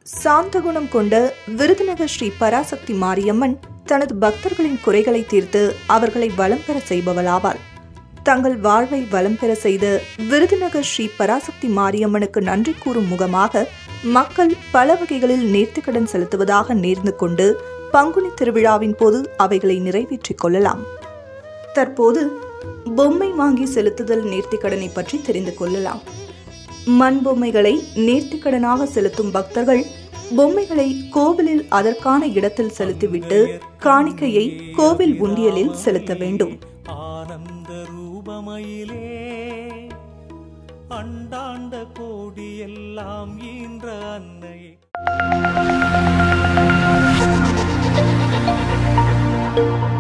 சாந்த குணம் கொண்ட விருதுநகர் ஸ்ரீ பராசக்தி மாரியம்மன் தனது பக்தர்களின் குறைகளை தீர்த்து அவர்களை வளம் பெற செய்பவளாவாள் தங்கள் வாழ்வை வளம் பெற செய்த விருதுநகர் ஸ்ரீ பராசக்தி மாரியம்மனுக்கு நன்றி கூறும் முகமாக மக்கள் பல வகைகளில் நேர்த்திக்கடன் செலுத்துவதாக நேர்ந்து கொண்டு பங்குனி திருவிழாவின் போது அவைகளை நிறைவேற்றிக் கொள்ளலாம் தற்போது பொம்மை வாங்கி செலுத்துதல் நேர்த்திக்கடனை பற்றி தெரிந்து கொள்ளலாம் மண் பொம்மைகளை நேர்த்திக்கடனாக செலுத்தும் பக்தர்கள் பொம்மைகளை கோவிலில் அதற்கான இடத்தில் செலுத்திவிட்டு காணிக்கையை கோவில் உண்டியலில் செலுத்த வேண்டும் ஆனந்த ரூபமயிலே அண்டாண்ட கோடி எல்லாம் ஈன்ற அன்னையே